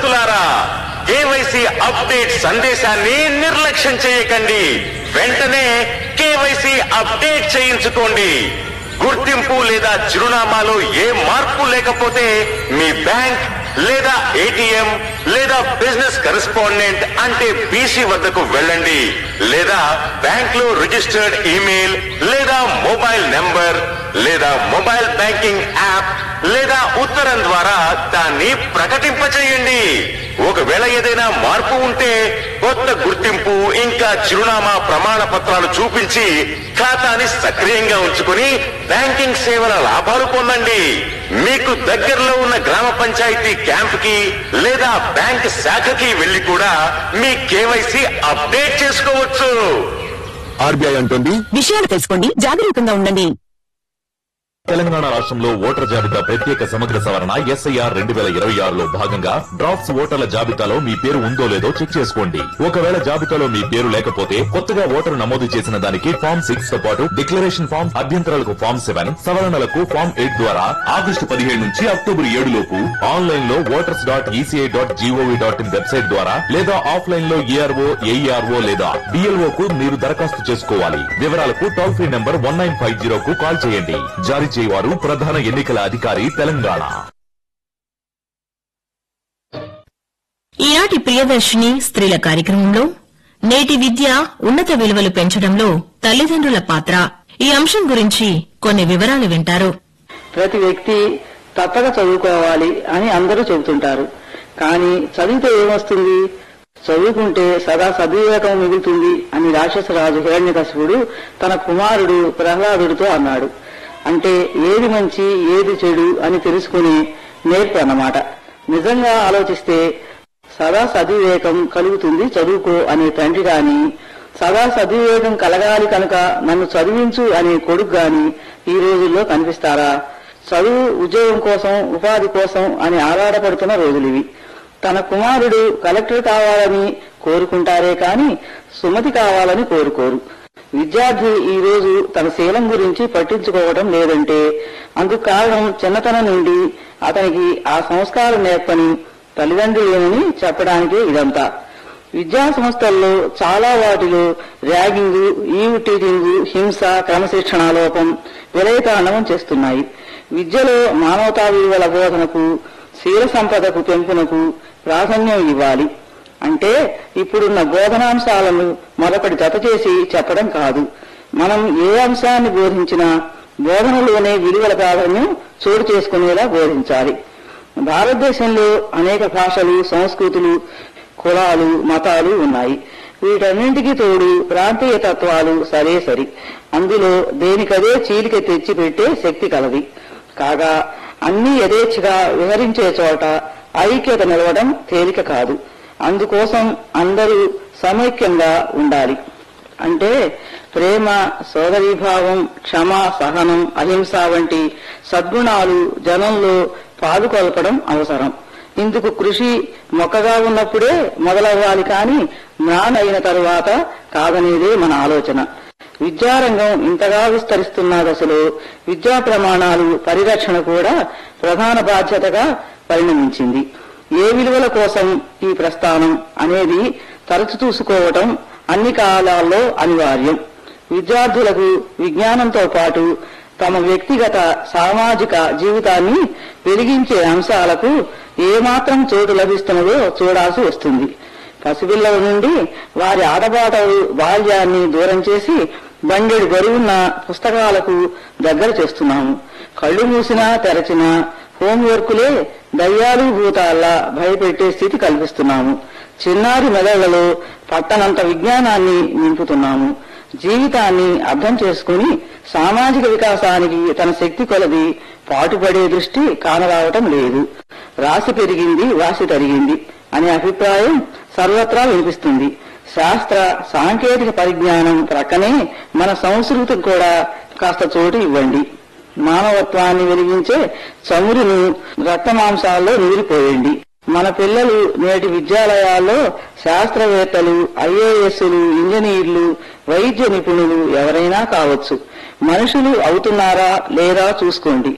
రైతులారా KYC update సందేశాన్ని నిర్లక్ష్యం చేయకండి వెంటనే కేవైసీ అప్డేట్ చేయించుకోండి గుర్తింపు లేదా చిరునామాలో ఏ మార్పు లేకపోతే మీ బ్యాంక్ లేదా ఏటీఎం లేదా బిజినెస్ కరెస్పాండెంట్ అంటే బీసీ వద్దకు వెళ్ళండి లేదా బ్యాంక్ లో రిజిస్టర్డ్ ఈమెయిల్ లేదా మొబైల్ నెంబర్ లేదా మొబైల్ బ్యాంకింగ్ యాప్ లేదా ఉత్తరం ద్వారా దాన్ని ప్రకటింపచేయండి ఒకవేళ ఏదైనా మార్పు ఉంటే కొత్త గుర్తింపు ఇంకా చిరునామా ప్రమాణ పత్రాలు చూపించి ఖాతాని సక్రియంగా ఉంచుకుని బ్యాంకింగ్ సేవల లాభాలు పొందండి మీకు దగ్గరలో ఉన్న గ్రామ పంచాయతీ క్యాంప్ కి లేదా బ్యాంక్ శాఖకి వెళ్లి కూడా మీ కేవైసీ అప్డేట్ చేసుకోవచ్చు ఆర్బీఐ అంటుంది విషయాలు తెలుసుకోండి జాగరూకంగా ఉండండి తెలంగాణ రాష్ట్రంలో ఓటర్ జాబితా ప్రత్యేక సమగ్ర సవరణ ఎస్ఐఆర్ రెండు వేల ఇరవై ఆరులో భాగంగా డ్రాఫ్ట్స్ ఓటర్ల జాబితాలో మీ పేరు ఉందో లేదో చెక్ చేసుకోండి ఒకవేళ జాబితాలో మీ పేరు లేకపోతే కొత్తగా ఓటరు నమోదు చేసిన దానికి ఫామ్ సిక్స్ తో పాటు డిక్లరేషన్ ఫామ్ అభ్యంతరాలకు ఫామ్ సెవెన్ సవరణలకు ఫామ్ ఎయిట్ ద్వారా ఆగస్టు పదిహేడు నుంచి అక్టోబర్ ఏడు లోపు ఆన్లైన్ లో voters dot ECI dot GOV dot in website ద్వారా లేదా ఆఫ్లైన్ లో ఏఆర్ఓ ఏఈఆర్ఓ లేదా బిఎల్ఓ కు మీరు దరఖాస్తు చేసుకోవాలి వివరాలకు toll free number one nine five zero కు కాల్ చేయండి జారీ చేయవారు ప్రధాన ఎన్నికల అధికారి తెలంగాణ ఈనాటి ప్రియదర్శిని స్త్రీల కార్యక్రమంలో నేటి విద్య ఉన్నత విలువలు పెంచడంలో తల్లిదండ్రుల పాత్ర ఈ అంశం గురించి కొన్ని వివరాలు వింటారు ప్రతి వ్యక్తి తప్పక చదువుకోవాలి అని అందరూ చెబుతుంటారు కానీ చదివితే ఏమొస్తుంది చదువుకుంటే సదా సద్వివేకం మిగులుతుంది అని రాక్షసరాజు హిరణ్యకశిపుడు తన కుమారుడు ప్రహ్లాదుడితో అన్నాడు అంటే ఏది మంచి ఏది చెడు అని తెలుసుకుని నేర్పు అన్నమాట నిజంగా ఆలోచిస్తే సదా సద్వివేకం కలుగుతుంది చదువుకో అనే తండ్రి గాని సదా సద్వివేకం కలగాలి కనుక నన్ను చదివించు అనే కొడుకు గాని ఈ రోజుల్లో కనిపిస్తారా చదువు ఉద్యోగం కోసం ఉపాధి కోసం అని ఆరాటపడుతున్న రోజులివి తన కుమారుడు కలెక్టర్ కావాలని కోరుకుంటారే కాని సుమతి కావాలని కోరుకోరు విద్యార్థి ఈ రోజు తన శీలం గురించి పట్టించుకోవడం లేదంటే అందుకు కారణం చిన్నతనం నుండి అతనికి ఆ సంస్కారం నేర్పని తల్లిదండ్రులేనని చెప్పడానికి ఇదంతా విద్యా సంస్థల్లో చాలా వాటిలో ర్యాగింగ్ ఈవ్ టీచింగ్ హింస క్రమశిక్షణ లోపం విలయతాండవం చేస్తున్నాయి విద్యలో మానవతా విలువల బోధనకు శీల సంపదకు పెంపునకు ప్రాధాన్యం ఇవ్వాలి అంటే ఇప్పుడున్న బోధనాంశాలను మరొకటి జత చేసి చెప్పడం కాదు మనం ఏ అంశాన్ని బోధించినా బోధనలోనే విలువల ప్రాధాన్యం చోటు చేసుకునేలా బోధించాలి భారతదేశంలో అనేక భాషలు సంస్కృతులు కులాలు మతాలు ఉన్నాయి వీటన్నింటికి తోడు ప్రాంతీయ తత్వాలు సరే సరి అందులో దేనికదే చీలిక తెచ్చిపెట్టే శక్తి కలది కాగా అన్ని యథేచ్ఛగా విహరించే చోట ఐక్యత నిలవడం తేలిక కాదు అందుకోసం అందరూ సమైక్యంగా ఉండాలి అంటే ప్రేమ సోదరీభావం క్షమ సహనం అహింస వంటి సద్గుణాలు జనంలో పాదుకొల్పడం అవసరం ఇందుకు కృషి మొక్కగా ఉన్నప్పుడే మొదలవ్వాలి కాని జ్ఞాన అయిన తరువాత కాదనేదే మన ఆలోచన విద్యారంగం ఇంతగా విస్తరిస్తున్న దశలో విద్యా ప్రమాణాలు పరిరక్షణ కూడా ప్రధాన బాధ్యతగా పరిణమించింది ఏ విలువల కోసం ఈ ప్రస్థానం అనేది తరచు చూసుకోవటం అన్ని కాలాల్లో అనివార్యం విద్యార్థులకు విజ్ఞానంతో పాటు తమ వ్యక్తిగత సామాజిక జీవితాన్ని వెలిగించే అంశాలకు ఏమాత్రం చోటు లభిస్తున్నదో చూడాల్సి వస్తుంది పసిపిల్లల నుండి వారి ఆటపాటలు బాల్యాన్ని దూరం చేసి బండెడు బరువున్న పుస్తకాలకు దగ్గర చేస్తున్నాము కళ్ళు మూసినా తెరచినా హోంవర్కులే దయ్యాలు భూతాల్లా భయపెట్టే స్థితి కల్పిస్తున్నాము చిన్నారి మెదళ్లలో పట్టనంత విజ్ఞానాన్ని నింపుతున్నాము జీవితాన్ని అర్థం చేసుకుని సామాజిక వికాసానికి తన శక్తి కొలది పాటుపడే దృష్టి కానరావటం లేదు రాసి పెరిగింది వాసి తరిగింది అనే అభిప్రాయం సర్వత్రా వినిపిస్తుంది శాస్త్ర సాంకేతిక పరిజ్ఞానం ప్రక్కనే మన సంస్కృతికి కూడా కాస్త చోటు ఇవ్వండి మానవత్వాన్ని వెలిగించే చమురును రక్తమాంసాల్లో నూరిపోయండి మన పిల్లలు నేటి విద్యాలయాల్లో శాస్త్రవేత్తలు ఐఏఎస్లు ఇంజనీర్లు వైద్య నిపుణులు ఎవరైనా కావచ్చు మనుషులు అవుతున్నారా లేరా చూసుకోండి